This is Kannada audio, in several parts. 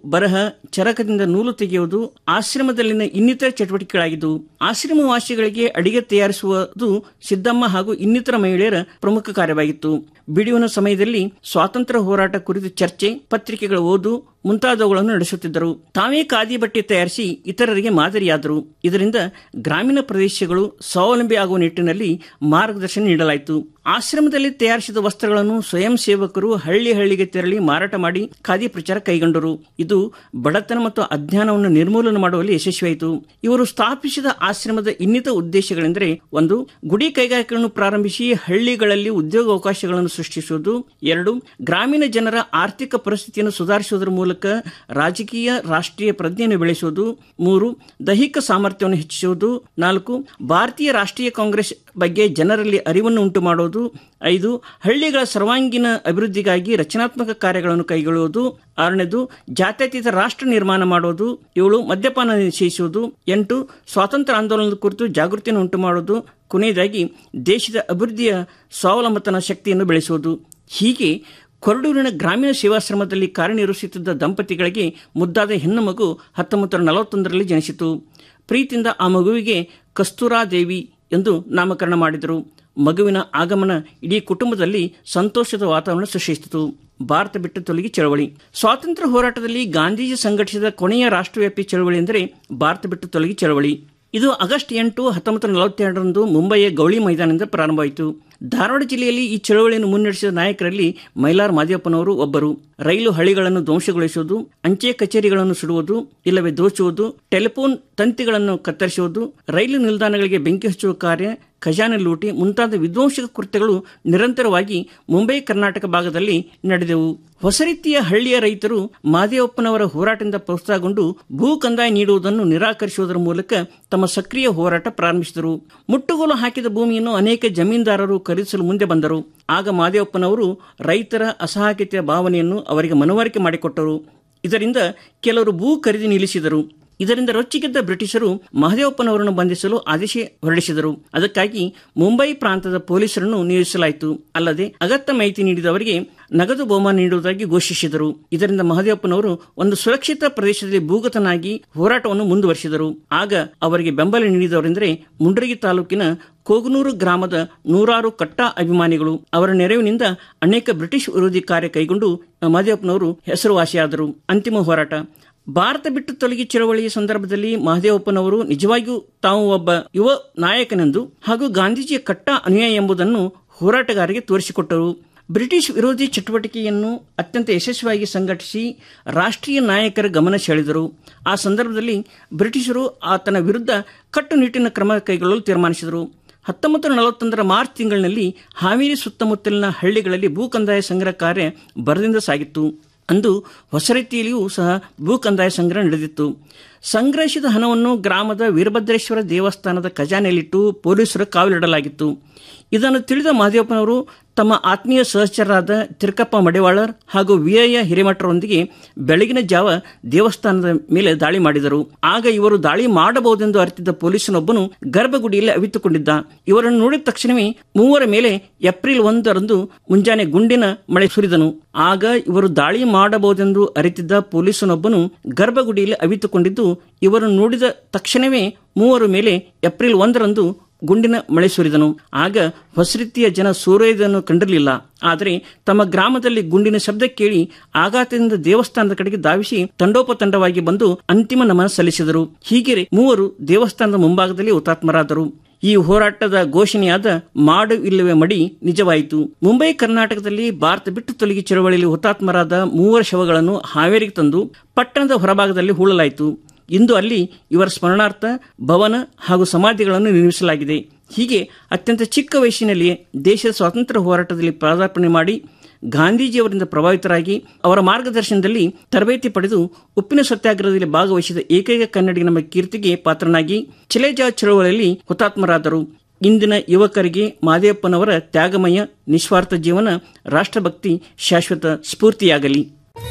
ಬರಹ ಚರಕದಿಂದ ನೂಲು ತೆಗೆಯುವುದು ಆಶ್ರಮದಲ್ಲಿನ ಇನ್ನಿತರ ಚಟುವಟಿಕೆಗಳಾಗಿದ್ದವು ಆಶ್ರಮವಾಸಿಗಳಿಗೆ ಅಡಿಗೆ ತಯಾರಿಸುವುದು ಸಿದ್ದಮ್ಮ ಹಾಗೂ ಇನ್ನಿತರ ಮಹಿಳೆಯರ ಪ್ರಮುಖ ಕಾರ್ಯವಾಗಿತ್ತು ಬಿಡುವಿನ ಸಮಯದಲ್ಲಿ ಸ್ವಾತಂತ್ರ್ಯ ಹೋರಾಟ ಕುರಿತು ಚರ್ಚೆ ಪತ್ರಿಕೆಗಳ ಓದು ಮುಂತಾದವುಗಳನ್ನು ನಡೆಸುತ್ತಿದ್ದರು ತಾವೇ ಖಾದಿ ಬಟ್ಟೆ ತಯಾರಿಸಿ ಇತರರಿಗೆ ಮಾದರಿಯಾದರು ಇದರಿಂದ ಗ್ರಾಮೀಣ ಪ್ರದೇಶಗಳು ಸ್ವಾವಲಂಬಿ ಆಗುವ ನಿಟ್ಟಿನಲ್ಲಿ ಮಾರ್ಗದರ್ಶನ ನೀಡಲಾಯಿತು ಆಶ್ರಮದಲ್ಲಿ ತಯಾರಿಸಿದ ವಸ್ತ್ರಗಳನ್ನು ಸ್ವಯಂ ಸೇವಕರು ಹಳ್ಳಿ ಹಳ್ಳಿಗೆ ತೆರಳಿ ಮಾರಾಟ ಮಾಡಿ ಖಾದಿ ಪ್ರಚಾರ ಕೈಗೊಂಡರು ಇದು ಬಡತನ ಮತ್ತು ಅಜ್ಞಾನವನ್ನು ನಿರ್ಮೂಲನೆ ಮಾಡುವಲ್ಲಿ ಯಶಸ್ವಿಯಾಯಿತು ಇವರು ಸ್ಥಾಪಿಸಿದ ಆಶ್ರಮದ ಇನ್ನಿತ ಉದ್ದೇಶಗಳೆಂದರೆ ಒಂದು ಗುಡಿ ಕೈಗಾರಿಕೆಗಳನ್ನು ಪ್ರಾರಂಭಿಸಿ ಹಳ್ಳಿಗಳಲ್ಲಿ ಉದ್ಯೋಗಾವಕಾಶಗಳನ್ನು ಸೃಷ್ಟಿಸುವುದು ಎರಡು ಗ್ರಾಮೀಣ ಜನರ ಆರ್ಥಿಕ ಪರಿಸ್ಥಿತಿಯನ್ನು ಸುಧಾರಿಸುವುದರ ಮೂಲಕ ರಾಜಕೀಯ ರಾಷ್ಟ್ರೀಯ ಪ್ರಜ್ಞೆಯನ್ನು ಬೆಳೆಸುವುದು ಮೂರು ದೈಹಿಕ ಸಾಮರ್ಥ್ಯವನ್ನು ಹೆಚ್ಚಿಸುವುದು ನಾಲ್ಕು ಭಾರತೀಯ ರಾಷ್ಟ್ರೀಯ ಕಾಂಗ್ರೆಸ್ ಬಗ್ಗೆ ಜನರಲ್ಲಿ ಅರಿವನ್ನು ಉಂಟು ಮಾಡುವುದು ಐದು ಹಳ್ಳಿಗಳ ಸರ್ವಾಂಗೀಣ ಅಭಿವೃದ್ಧಿಗಾಗಿ ರಚನಾತ್ಮಕ ಕಾರ್ಯಗಳನ್ನು ಕೈಗೊಳ್ಳುವುದು ಆರನೇದು ಜಾತ್ಯತೀತ ರಾಷ್ಟ್ರ ನಿರ್ಮಾಣ ಮಾಡುವುದು ಏಳು ಮದ್ಯಪಾನ ನಿಷೇಧಿಸುವುದು ಎಂಟು ಸ್ವಾತಂತ್ರ್ಯ ಆಂದೋಲನದ ಕುರಿತು ಜಾಗೃತಿಯನ್ನು ಉಂಟು ಮಾಡುವುದು ಕೊನೆಯದಾಗಿ ದೇಶದ ಅಭಿವೃದ್ಧಿಯ ಸ್ವಾವಲಂಬತನ ಶಕ್ತಿಯನ್ನು ಬೆಳೆಸುವುದು ಹೀಗೆ ಕೊರಡೂರಿನ ಗ್ರಾಮೀಣ ಸೇವಾಶ್ರಮದಲ್ಲಿ ಕಾರ್ಯನಿರ್ವಹಿಸುತ್ತಿದ್ದ ದಂಪತಿಗಳಿಗೆ ಮುದ್ದಾದ ಹೆಣ್ಣು ಮಗು ಹತ್ತೊಂಬತ್ತು ನೂರ ನಲವತ್ತೊಂದರಲ್ಲಿ ಜನಿಸಿತು ಪ್ರೀತಿಯಿಂದ ಆ ಮಗುವಿಗೆ ಕಸ್ತೂರಾದೇವಿ ಎಂದು ನಾಮಕರಣ ಮಾಡಿದರು ಮಗುವಿನ ಆಗಮನ ಇಡೀ ಕುಟುಂಬದಲ್ಲಿ ಸಂತೋಷದ ವಾತಾವರಣ ಸೃಷ್ಟಿಸಿತು ಭಾರತ ಬಿಟ್ಟು ತೊಲಗಿ ಚಳವಳಿ ಸ್ವಾತಂತ್ರ್ಯ ಹೋರಾಟದಲ್ಲಿ ಗಾಂಧೀಜಿ ಸಂಘಟಿಸಿದ ಕೊನೆಯ ರಾಷ್ಟ್ರವ್ಯಾಪಿ ಚಳವಳಿ ಎಂದರೆ ಭಾರತ ಬಿಟ್ಟು ತೊಲಗಿ ಚಳವಳಿ ಇದು ಆಗಸ್ಟ್ ಎಂಟು ಹತ್ತೊಂಬತ್ತು ನಲವತ್ತೆರಡರಂದು ಮುಂಬಯಿಯ ಗೌಳಿ ಮೈದಾನದಿಂದ ಪ್ರಾರಂಭವಾಯಿತು ಧಾರವಾಡ ಜಿಲ್ಲೆಯಲ್ಲಿ ಈ ಚಳವಳಿಯನ್ನು ಮುನ್ನಡೆಸಿದ ನಾಯಕರಲ್ಲಿ ಮೈಲಾರ್ ಮಾದೇವಪ್ಪನವರು ಒಬ್ಬರು ರೈಲು ಹಳಿಗಳನ್ನು ಧ್ವಂಸಗೊಳಿಸುವುದು ಅಂಚೆ ಕಚೇರಿಗಳನ್ನು ಸುಡುವುದು ಇಲ್ಲವೇ ದೋಚುವುದು ಟೆಲಿಫೋನ್ ತಂತಿಗಳನ್ನು ಕತ್ತರಿಸುವುದು ರೈಲು ನಿಲ್ದಾಣಗಳಿಗೆ ಬೆಂಕಿ ಹಚ್ಚುವ ಕಾರ್ಯ ಖಜಾನೆ ಲೂಟಿ ಮುಂತಾದ ವಿಧ್ವಂಸಕ ಕೃತ್ಯಗಳು ನಿರಂತರವಾಗಿ ಮುಂಬೈ ಕರ್ನಾಟಕ ಭಾಗದಲ್ಲಿ ನಡೆದವು ಹೊಸ ರೀತಿಯ ಹಳ್ಳಿಯ ರೈತರು ಮಾದೇವಪ್ಪನವರ ಹೋರಾಟದಿಂದ ಪ್ರೋತ್ಸಾಹಗೊಂಡು ಭೂ ಕಂದಾಯ ನೀಡುವುದನ್ನು ನಿರಾಕರಿಸುವುದರ ಮೂಲಕ ತಮ್ಮ ಸಕ್ರಿಯ ಹೋರಾಟ ಪ್ರಾರಂಭಿಸಿದರು ಮುಟ್ಟುಗೋಲು ಹಾಕಿದ ಭೂಮಿಯನ್ನು ಅನೇಕ ಜಮೀನ್ದಾರರು ಖರೀದಿಸಲು ಮುಂದೆ ಬಂದರು ಆಗ ಮಾದೇವಪ್ಪನವರು ರೈತರ ಅಸಹಾಯಕತೆಯ ಭಾವನೆಯನ್ನು ಅವರಿಗೆ ಮನವರಿಕೆ ಮಾಡಿಕೊಟ್ಟರು ಇದರಿಂದ ಕೆಲವರು ಭೂ ಖರೀದಿ ನಿಲ್ಲಿಸಿದರು ಇದರಿಂದ ರೊಚ್ಚಿಗೆದ್ದ ಬ್ರಿಟಿಷರು ಮಹದೇವಪ್ಪನವರನ್ನು ಬಂಧಿಸಲು ಆದೇಶ ಹೊರಡಿಸಿದರು ಅದಕ್ಕಾಗಿ ಮುಂಬೈ ಪ್ರಾಂತದ ಪೊಲೀಸರನ್ನು ನಿಯೋಜಿಸಲಾಯಿತು ಅಲ್ಲದೆ ಅಗತ್ಯ ಮಾಹಿತಿ ನೀಡಿದವರಿಗೆ ನಗದು ಬಹುಮಾನ ನೀಡುವುದಾಗಿ ಘೋಷಿಸಿದರು ಇದರಿಂದ ಮಹದೇವಪ್ಪನವರು ಒಂದು ಸುರಕ್ಷಿತ ಪ್ರದೇಶದಲ್ಲಿ ಭೂಗತನಾಗಿ ಹೋರಾಟವನ್ನು ಮುಂದುವರಿಸಿದರು ಆಗ ಅವರಿಗೆ ಬೆಂಬಲ ನೀಡಿದವರೆಂದರೆ ಮುಂಡ್ರಗಿ ತಾಲೂಕಿನ ಕೋಗನೂರು ಗ್ರಾಮದ ನೂರಾರು ಕಟ್ಟ ಅಭಿಮಾನಿಗಳು ಅವರ ನೆರವಿನಿಂದ ಅನೇಕ ಬ್ರಿಟಿಷ್ ವಿರೋಧಿ ಕಾರ್ಯ ಕೈಗೊಂಡು ಮಹದೇವಪ್ಪನವರು ಹೆಸರುವಾಸಿಯಾದರು ಅಂತಿಮ ಹೋರಾಟ ಭಾರತ ಬಿಟ್ಟು ತೊಲಗಿ ಚಳವಳಿಯ ಸಂದರ್ಭದಲ್ಲಿ ಮಹದೇವಪ್ಪನವರು ನಿಜವಾಗಿಯೂ ತಾವು ಒಬ್ಬ ಯುವ ನಾಯಕನೆಂದು ಹಾಗೂ ಗಾಂಧೀಜಿಯ ಕಟ್ಟ ಅನುಯಾಯಿ ಎಂಬುದನ್ನು ಹೋರಾಟಗಾರರಿಗೆ ತೋರಿಸಿಕೊಟ್ಟರು ಬ್ರಿಟಿಷ್ ವಿರೋಧಿ ಚಟುವಟಿಕೆಯನ್ನು ಅತ್ಯಂತ ಯಶಸ್ವಿಯಾಗಿ ಸಂಘಟಿಸಿ ರಾಷ್ಟ್ರೀಯ ನಾಯಕರ ಗಮನ ಸೆಳೆದರು ಆ ಸಂದರ್ಭದಲ್ಲಿ ಬ್ರಿಟಿಷರು ಆತನ ವಿರುದ್ಧ ಕಟ್ಟುನಿಟ್ಟಿನ ಕ್ರಮ ಕೈಗೊಳ್ಳಲು ತೀರ್ಮಾನಿಸಿದರು ಹತ್ತೊಂಬತ್ತು ನೂರ ನಲವತ್ತೊಂದರ ಮಾರ್ಚ್ ತಿಂಗಳಿನಲ್ಲಿ ಹಾವೇರಿ ಸುತ್ತಮುತ್ತಲಿನ ಹಳ್ಳಿಗಳಲ್ಲಿ ಭೂ ಕಂದಾಯ ಸಂಗ್ರಹ ಕಾರ್ಯ ಬರದಿಂದ ಸಾಗಿತ್ತು ಅಂದು ಹೊಸ ರೀತಿಯಲ್ಲಿಯೂ ಸಹ ಭೂ ಕಂದಾಯ ಸಂಗ್ರಹ ನಡೆದಿತ್ತು ಸಂಗ್ರಹಿಸಿದ ಹಣವನ್ನು ಗ್ರಾಮದ ವೀರಭದ್ರೇಶ್ವರ ದೇವಸ್ಥಾನದ ಖಜಾನೆಯಲ್ಲಿಟ್ಟು ಪೊಲೀಸರು ಕಾವಲಿಡಲಾಗಿತ್ತು ಇದನ್ನು ತಿಳಿದ ಮಹದೇವಪ್ಪನವರು ತಮ್ಮ ಆತ್ಮೀಯ ಸಹಚರರಾದ ತಿರುಕಪ್ಪ ಮಡಿವಾಳರ್ ಹಾಗೂ ವಿಯಯ್ಯ ಹಿರೇಮಠರೊಂದಿಗೆ ಬೆಳಗಿನ ಜಾವ ದೇವಸ್ಥಾನದ ಮೇಲೆ ದಾಳಿ ಮಾಡಿದರು ಆಗ ಇವರು ದಾಳಿ ಮಾಡಬಹುದೆಂದು ಅರಿತಿದ್ದ ಪೊಲೀಸನೊಬ್ಬನು ಗರ್ಭಗುಡಿಯಲ್ಲಿ ಅವಿತುಕೊಂಡಿದ್ದ ಇವರನ್ನು ನೋಡಿದ ತಕ್ಷಣವೇ ಮೂವರ ಮೇಲೆ ಏಪ್ರಿಲ್ ಒಂದರಂದು ಮುಂಜಾನೆ ಗುಂಡಿನ ಮಳೆ ಸುರಿದನು ಆಗ ಇವರು ದಾಳಿ ಮಾಡಬಹುದೆಂದು ಅರಿತಿದ್ದ ಪೊಲೀಸನೊಬ್ಬನು ಗರ್ಭಗುಡಿಯಲ್ಲಿ ಅವಿತುಕೊಂಡಿದ್ದು ಇವರನ್ನು ನೋಡಿದ ತಕ್ಷಣವೇ ಮೂವರ ಮೇಲೆ ಏಪ್ರಿಲ್ ಒಂದರಂದು ಗುಂಡಿನ ಮಳೆ ಸುರಿದನು ಆಗ ಹೊಸರೀತಿಯ ಜನ ಸೂರ್ಯೋದಯನ್ನು ಕಂಡಿರಲಿಲ್ಲ ಆದರೆ ತಮ್ಮ ಗ್ರಾಮದಲ್ಲಿ ಗುಂಡಿನ ಶಬ್ದ ಕೇಳಿ ಆಘಾತದಿಂದ ದೇವಸ್ಥಾನದ ಕಡೆಗೆ ಧಾವಿಸಿ ತಂಡೋಪತಂಡವಾಗಿ ಬಂದು ಅಂತಿಮ ನಮನ ಸಲ್ಲಿಸಿದರು ಹೀಗೆ ಮೂವರು ದೇವಸ್ಥಾನದ ಮುಂಭಾಗದಲ್ಲಿ ಹುತಾತ್ಮರಾದರು ಈ ಹೋರಾಟದ ಘೋಷಣೆಯಾದ ಮಾಡು ಇಲ್ಲವೇ ಮಡಿ ನಿಜವಾಯಿತು ಮುಂಬೈ ಕರ್ನಾಟಕದಲ್ಲಿ ಭಾರತ ಬಿಟ್ಟು ತೊಲಗಿ ಚಳವಳಿಯಲ್ಲಿ ಹುತಾತ್ಮರಾದ ಮೂವರ ಶವಗಳನ್ನು ಹಾವೇರಿಗೆ ತಂದು ಪಟ್ಟಣದ ಹೊರಭಾಗದಲ್ಲಿ ಹೂಳಲಾಯಿತು ಇಂದು ಅಲ್ಲಿ ಇವರ ಸ್ಮರಣಾರ್ಥ ಭವನ ಹಾಗೂ ಸಮಾಧಿಗಳನ್ನು ನಿರ್ಮಿಸಲಾಗಿದೆ ಹೀಗೆ ಅತ್ಯಂತ ಚಿಕ್ಕ ವಯಸ್ಸಿನಲ್ಲಿಯೇ ದೇಶದ ಸ್ವಾತಂತ್ರ್ಯ ಹೋರಾಟದಲ್ಲಿ ಪದಾರ್ಪಣೆ ಮಾಡಿ ಗಾಂಧೀಜಿಯವರಿಂದ ಪ್ರಭಾವಿತರಾಗಿ ಅವರ ಮಾರ್ಗದರ್ಶನದಲ್ಲಿ ತರಬೇತಿ ಪಡೆದು ಉಪ್ಪಿನ ಸತ್ಯಾಗ್ರಹದಲ್ಲಿ ಭಾಗವಹಿಸಿದ ಏಕೈಕ ಕನ್ನಡಿಗ ನಮ್ಮ ಕೀರ್ತಿಗೆ ಪಾತ್ರನಾಗಿ ಚಿಲೆಜಾ ಚಳವಳಿಯಲ್ಲಿ ಹುತಾತ್ಮರಾದರು ಇಂದಿನ ಯುವಕರಿಗೆ ಮಾದೇವಪ್ಪನವರ ತ್ಯಾಗಮಯ ನಿಸ್ವಾರ್ಥ ಜೀವನ ರಾಷ್ಟ್ರಭಕ್ತಿ ಶಾಶ್ವತ ಸ್ಫೂರ್ತಿಯಾಗಲಿ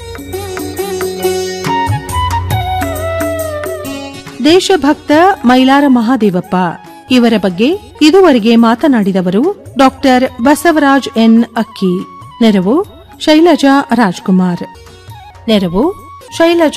ದೇಶಭಕ್ತ ಮೈಲಾರ ಮಹಾದೇವಪ್ಪ ಇವರ ಬಗ್ಗೆ ಇದುವರೆಗೆ ಮಾತನಾಡಿದವರು ಡಾಕ್ಟರ್ ಬಸವರಾಜ್ ಎನ್ ಅಕ್ಕಿ ನೆರವು ಶೈಲಜಾ ರಾಜ್ಕುಮಾರ್ ನೆರವು ಶೈಲಜಾ